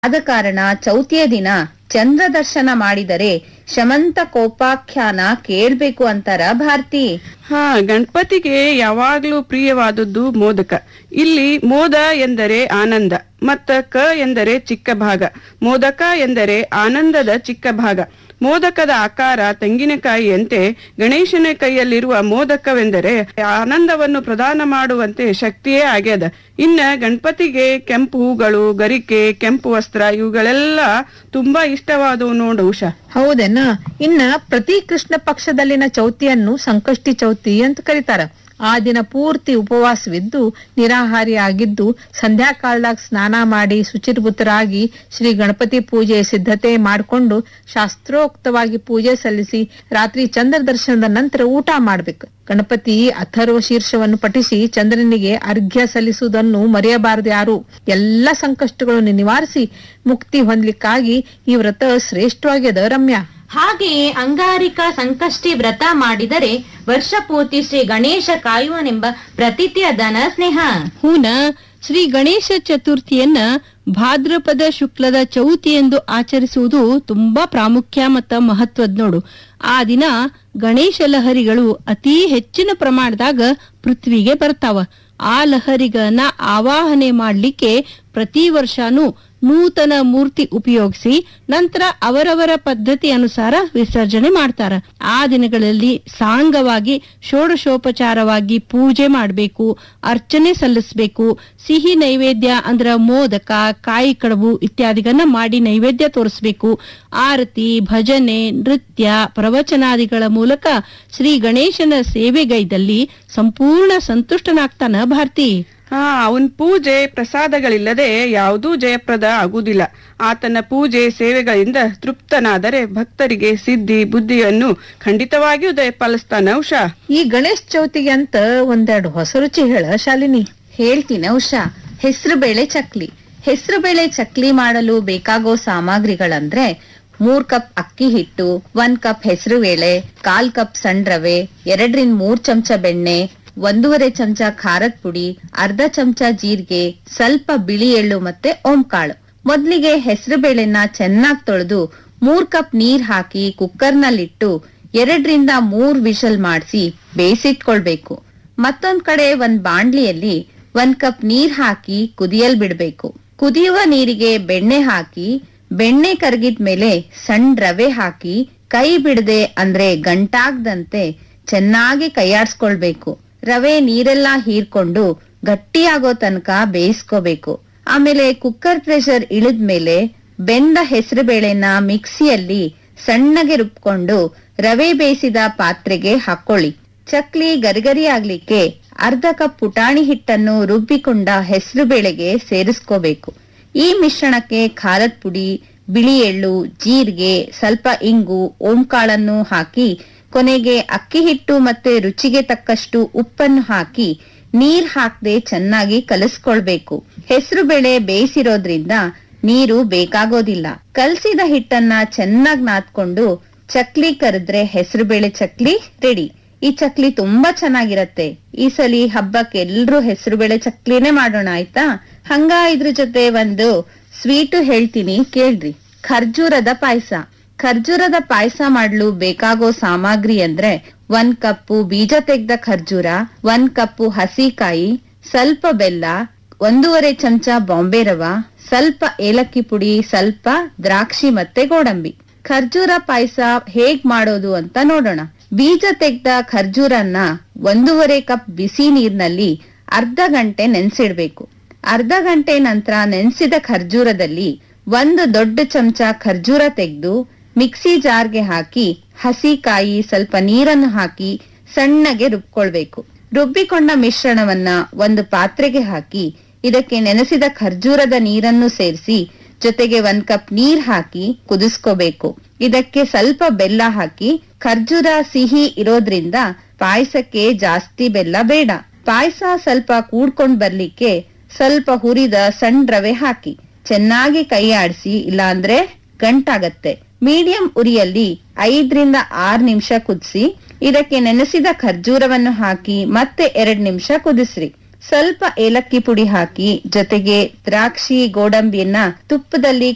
ಆದ ಕಾರಣ ಚೌತಿಯ ದಿನ ಚಂದ್ರ ದರ್ಶನ ಮಾಡಿದರೆ ಶಮಂತ ಕೋಪಾಖ್ಯಾನ ಕೇಳ್ಬೇಕು ಅಂತಾರ ಭಾರತಿ ಹಾ ಗಣಪತಿಗೆ ಯಾವಾಗ್ಲೂ ಪ್ರಿಯವಾದದ್ದು ಮೋದಕ ಇಲ್ಲಿ ಮೋದ ಎಂದರೆ ಆನಂದ ಮತ್ತ ಕ ಎಂದರೆ ಚಿಕ್ಕ ಭಾಗ ಮೋದಕ ಎಂದರೆ ಆನಂದದ ಚಿಕ್ಕ ಭಾಗ ಮೋದಕದ ಆಕಾರ ತೆಂಗಿನಕಾಯಿಯಂತೆ ಗಣೇಶನ ಕೈಯಲ್ಲಿರುವ ಮೋದಕವೆಂದರೆ ಆನಂದವನ್ನು ಪ್ರದಾನ ಮಾಡುವಂತೆ ಶಕ್ತಿಯೇ ಆಗ್ಯದ ಇನ್ನ ಗಣಪತಿಗೆ ಕೆಂಪು ಹೂಗಳು ಗರಿಕೆ ಕೆಂಪು ವಸ್ತ್ರ ಇವುಗಳೆಲ್ಲ ತುಂಬಾ ಇಷ್ಟವಾದವು ನೋಡು ಉಷಾ ಹೌದೇನ ಇನ್ನ ಪ್ರತಿ ಕೃಷ್ಣ ಪಕ್ಷದಲ್ಲಿನ ಚೌತಿಯನ್ನು ಸಂಕಷ್ಟಿ ಚೌತಿ ಅಂತ ಕರೀತಾರ ಆ ದಿನ ಪೂರ್ತಿ ಉಪವಾಸವಿದ್ದು ನಿರಾಹಾರಿ ಆಗಿದ್ದು ಸಂಧ್ಯಾಕಾಲದಾಗ ಸ್ನಾನ ಮಾಡಿ ಶುಚಿರ್ಭೂತರಾಗಿ ಶ್ರೀ ಗಣಪತಿ ಪೂಜೆ ಸಿದ್ಧತೆ ಮಾಡಿಕೊಂಡು ಶಾಸ್ತ್ರೋಕ್ತವಾಗಿ ಪೂಜೆ ಸಲ್ಲಿಸಿ ರಾತ್ರಿ ಚಂದ್ರ ದರ್ಶನದ ನಂತರ ಊಟ ಮಾಡ್ಬೇಕು ಗಣಪತಿ ಅಥರ್ವ ಶೀರ್ಷವನ್ನು ಪಠಿಸಿ ಚಂದ್ರನಿಗೆ ಅರ್ಘ್ಯ ಸಲ್ಲಿಸುವುದನ್ನು ಮರೆಯಬಾರದು ಯಾರು ಎಲ್ಲ ಸಂಕಷ್ಟಗಳನ್ನು ನಿವಾರಿಸಿ ಮುಕ್ತಿ ಹೊಂದ್ಲಿಕ್ಕಾಗಿ ಈ ವ್ರತ ಶ್ರೇಷ್ಠವಾಗ್ಯದ ರಮ್ಯಾ ಹಾಗೆಯೇ ಅಂಗಾರಿಕ ಸಂಕಷ್ಟಿ ವ್ರತ ಮಾಡಿದರೆ ವರ್ಷ ಪೂರ್ತಿ ಶ್ರೀ ಗಣೇಶ ಕಾಯುವನೆಂಬ ಪ್ರತೀತಿ ಅದನ ಸ್ನೇಹ ಹೂನ ಶ್ರೀ ಗಣೇಶ ಚತುರ್ಥಿಯನ್ನ ಭಾದ್ರಪದ ಶುಕ್ಲದ ಚೌತಿ ಎಂದು ಆಚರಿಸುವುದು ತುಂಬಾ ಪ್ರಾಮುಖ್ಯ ಮತ್ತ ಮಹತ್ವದ್ ನೋಡು ಆ ದಿನ ಗಣೇಶ ಲಹರಿಗಳು ಅತಿ ಹೆಚ್ಚಿನ ಪ್ರಮಾಣದಾಗ ಪೃಥ್ವಿಗೆ ಬರ್ತಾವ ಆ ಲಹರಿಗಳನ್ನ ಆವಾಹನೆ ಮಾಡ್ಲಿಕ್ಕೆ ಪ್ರತಿ ವರ್ಷನೂ ನೂತನ ಮೂರ್ತಿ ಉಪಯೋಗಿಸಿ ನಂತರ ಅವರವರ ಪದ್ಧತಿ ಅನುಸಾರ ವಿಸರ್ಜನೆ ಮಾಡ್ತಾರ ಆ ದಿನಗಳಲ್ಲಿ ಸಾಂಗವಾಗಿ ಷೋಡಶೋಪಚಾರವಾಗಿ ಪೂಜೆ ಮಾಡಬೇಕು ಅರ್ಚನೆ ಸಲ್ಲಿಸಬೇಕು ಸಿಹಿ ನೈವೇದ್ಯ ಅಂದ್ರ ಮೋದಕ ಕಾಯಿ ಕಡುಬು ಇತ್ಯಾದಿಗಳನ್ನ ಮಾಡಿ ನೈವೇದ್ಯ ತೋರಿಸ್ಬೇಕು ಆರತಿ ಭಜನೆ ನೃತ್ಯ ಪ್ರವಚನಾದಿಗಳ ಮೂಲಕ ಶ್ರೀ ಗಣೇಶನ ಸೇವೆಗೈದಲ್ಲಿ ಸಂಪೂರ್ಣ ಸಂತುಷ್ಟನಾಗ್ತಾನ ಭಾರತಿ ಹಾ ಅವನ್ ಪೂಜೆ ಪ್ರಸಾದಗಳಿಲ್ಲದೆ ಯಾವುದೂ ಜಯಪ್ರದ ಆಗುವುದಿಲ್ಲ ಆತನ ಪೂಜೆ ಸೇವೆಗಳಿಂದ ತೃಪ್ತನಾದರೆ ಭಕ್ತರಿಗೆ ಸಿದ್ಧಿ ಬುದ್ಧಿಯನ್ನು ಖಂಡಿತವಾಗಿಯೂ ದಯಪಾಲಿಸ್ತಾನ ಉಷಾ ಈ ಗಣೇಶ್ ಚೌತಿಗೆ ಅಂತ ಒಂದೆರಡು ಹೊಸ ರುಚಿ ಹೇಳ ಶಾಲಿನಿ ಹೇಳ್ತೀನಿ ಉಷಾ ಹೆಸರು ಬೇಳೆ ಚಕ್ಲಿ ಹೆಸರು ಬೇಳೆ ಚಕ್ಲಿ ಮಾಡಲು ಬೇಕಾಗೋ ಸಾಮಗ್ರಿಗಳಂದ್ರೆ ಮೂರ್ ಕಪ್ ಅಕ್ಕಿ ಹಿಟ್ಟು ಒಂದ್ ಕಪ್ ಹೆಸರು ಬೇಳೆ ಕಾಲ್ ಕಪ್ ಸಣ್ಣ ರವೆ ಎರಡರಿಂದ ಮೂರ್ ಚಮಚ ಬೆಣ್ಣೆ ಒಂದೂವರೆ ಚಮಚ ಖಾರದ ಪುಡಿ ಅರ್ಧ ಚಮಚ ಜೀರಿಗೆ ಸ್ವಲ್ಪ ಬಿಳಿ ಎಳ್ಳು ಮತ್ತೆ ಓಂಕಾಳು ಮೊದ್ಲಿಗೆ ಹೆಸರು ಬೇಳೆನ ಚೆನ್ನಾಗಿ ತೊಳೆದು ಮೂರ್ ಕಪ್ ನೀರ್ ಹಾಕಿ ಕುಕ್ಕರ್ನಲ್ಲಿಟ್ಟು ಎರಡರಿಂದ ಮೂರ್ ವಿಷಲ್ ಮಾಡಿಸಿ ಬೇಯಿಸಿಟ್ಕೊಳ್ಬೇಕು ಮತ್ತೊಂದ್ ಕಡೆ ಒಂದ್ ಬಾಂಡ್ಲಿಯಲ್ಲಿ ಒಂದ್ ಕಪ್ ನೀರ್ ಹಾಕಿ ಕುದಿಯಲ್ ಬಿಡ್ಬೇಕು ಕುದಿಯುವ ನೀರಿಗೆ ಬೆಣ್ಣೆ ಹಾಕಿ ಬೆಣ್ಣೆ ಕರಗಿದ್ಮೇಲೆ ಸಣ್ಣ ರವೆ ಹಾಕಿ ಕೈ ಬಿಡದೆ ಅಂದ್ರೆ ಗಂಟಾಗ್ದಂತೆ ಚೆನ್ನಾಗಿ ಕೈಯಾಡ್ಸ್ಕೊಳ್ಬೇಕು ರವೆ ನೀರೆಲ್ಲ ಹೀರ್ಕೊಂಡು ಗಟ್ಟಿಯಾಗೋ ತನಕ ಬೇಯಿಸ್ಕೋಬೇಕು ಆಮೇಲೆ ಕುಕ್ಕರ್ ಪ್ರೆಷರ್ ಇಳಿದ್ಮೇಲೆ ಬೆಂದ ಹೆಸರು ಬೇಳೆನ ಮಿಕ್ಸಿಯಲ್ಲಿ ಸಣ್ಣಗೆ ರುಬ್ಕೊಂಡು ರವೆ ಬೇಯಿಸಿದ ಪಾತ್ರೆಗೆ ಹಾಕೊಳ್ಳಿ ಚಕ್ಲಿ ಗರಿಗರಿ ಆಗ್ಲಿಕ್ಕೆ ಅರ್ಧ ಕಪ್ ಪುಟಾಣಿ ಹಿಟ್ಟನ್ನು ರುಬ್ಬಿಕೊಂಡ ಹೆಸರು ಬೇಳೆಗೆ ಸೇರಿಸ್ಕೋಬೇಕು ಈ ಮಿಶ್ರಣಕ್ಕೆ ಖಾರದ ಪುಡಿ ಬಿಳಿ ಎಳ್ಳು ಜೀರಿಗೆ ಸ್ವಲ್ಪ ಇಂಗು ಓಂಕಾಳನ್ನು ಹಾಕಿ ಕೊನೆಗೆ ಅಕ್ಕಿ ಹಿಟ್ಟು ಮತ್ತೆ ರುಚಿಗೆ ತಕ್ಕಷ್ಟು ಉಪ್ಪನ್ನು ಹಾಕಿ ನೀರ್ ಹಾಕದೆ ಚೆನ್ನಾಗಿ ಕಲಸ್ಕೊಳ್ಬೇಕು ಹೆಸರು ಬೇಳೆ ಬೇಯಿಸಿರೋದ್ರಿಂದ ನೀರು ಬೇಕಾಗೋದಿಲ್ಲ ಕಲಸಿದ ಹಿಟ್ಟನ್ನ ಚೆನ್ನಾಗಿ ನಾದ್ಕೊಂಡು ಚಕ್ಲಿ ಕರೆದ್ರೆ ಹೆಸರು ಬೇಳೆ ಚಕ್ಲಿ ರೆಡಿ ಈ ಚಕ್ಲಿ ತುಂಬಾ ಚೆನ್ನಾಗಿರತ್ತೆ ಈ ಸಲಿ ಹಬ್ಬಕ್ಕೆ ಎಲ್ರೂ ಹೆಸರು ಬೇಳೆ ಚಕ್ಲಿನೇ ಮಾಡೋಣ ಆಯ್ತಾ ಹಂಗ ಇದ್ರ ಜೊತೆ ಒಂದು ಸ್ವೀಟು ಹೇಳ್ತೀನಿ ಕೇಳ್ರಿ ಖರ್ಜೂರದ ಪಾಯಸ ಖರ್ಜೂರದ ಪಾಯಸ ಮಾಡ್ಲು ಬೇಕಾಗೋ ಸಾಮಗ್ರಿ ಅಂದ್ರೆ ಒಂದ್ ಕಪ್ಪು ಬೀಜ ತೆಗ್ದ ಖರ್ಜೂರ ಒಂದ್ ಕಪ್ಪು ಹಸಿಕಾಯಿ ಸ್ವಲ್ಪ ಬೆಲ್ಲ ಒಂದೂವರೆ ಚಮಚ ಬಾಂಬೆ ರವ ಸ್ವಲ್ಪ ಏಲಕ್ಕಿ ಪುಡಿ ಸ್ವಲ್ಪ ದ್ರಾಕ್ಷಿ ಮತ್ತೆ ಗೋಡಂಬಿ ಖರ್ಜೂರ ಪಾಯಸ ಹೇಗ್ ಮಾಡೋದು ಅಂತ ನೋಡೋಣ ಬೀಜ ತೆಗ್ದ ಖರ್ಜೂರನ್ನ ಒಂದೂವರೆ ಕಪ್ ಬಿಸಿ ನೀರ್ನಲ್ಲಿ ಅರ್ಧ ಗಂಟೆ ನೆನ್ಸಿಡ್ಬೇಕು ಅರ್ಧ ಗಂಟೆ ನಂತರ ನೆನ್ಸಿದ ಖರ್ಜೂರದಲ್ಲಿ ಒಂದು ದೊಡ್ಡ ಚಮಚ ಖರ್ಜೂರ ತೆಗೆದು ಮಿಕ್ಸಿ ಜಾರ್ಗೆ ಹಾಕಿ ಹಸಿ ಕಾಯಿ ಸ್ವಲ್ಪ ನೀರನ್ನು ಹಾಕಿ ಸಣ್ಣಗೆ ರುಬ್ಕೊಳ್ಬೇಕು ರುಬ್ಬಿಕೊಂಡ ಮಿಶ್ರಣವನ್ನ ಒಂದು ಪಾತ್ರೆಗೆ ಹಾಕಿ ಇದಕ್ಕೆ ನೆನೆಸಿದ ಖರ್ಜೂರದ ನೀರನ್ನು ಸೇರಿಸಿ ಜೊತೆಗೆ ಒಂದ್ ಕಪ್ ನೀರ್ ಹಾಕಿ ಕುದಿಸ್ಕೋಬೇಕು ಇದಕ್ಕೆ ಸ್ವಲ್ಪ ಬೆಲ್ಲ ಹಾಕಿ ಖರ್ಜೂರ ಸಿಹಿ ಇರೋದ್ರಿಂದ ಪಾಯಸಕ್ಕೆ ಜಾಸ್ತಿ ಬೆಲ್ಲ ಬೇಡ ಪಾಯಸ ಸ್ವಲ್ಪ ಕೂಡ್ಕೊಂಡ್ ಬರ್ಲಿಕ್ಕೆ ಸ್ವಲ್ಪ ಹುರಿದ ಸಣ್ಣ ರವೆ ಹಾಕಿ ಚೆನ್ನಾಗಿ ಕೈ ಆಡಿಸಿ ಇಲ್ಲಾಂದ್ರೆ ಗಂಟಾಗತ್ತೆ ಮೀಡಿಯಂ ಉರಿಯಲ್ಲಿ ಐದರಿಂದ ಆರ್ ನಿಮಿಷ ಕುದಿಸಿ ಇದಕ್ಕೆ ನೆನೆಸಿದ ಖರ್ಜೂರವನ್ನು ಹಾಕಿ ಮತ್ತೆ ಎರಡ್ ನಿಮಿಷ ಕುದಿಸ್ರಿ ಸ್ವಲ್ಪ ಏಲಕ್ಕಿ ಪುಡಿ ಹಾಕಿ ಜೊತೆಗೆ ದ್ರಾಕ್ಷಿ ಗೋಡಂಬಿಯನ್ನ ತುಪ್ಪದಲ್ಲಿ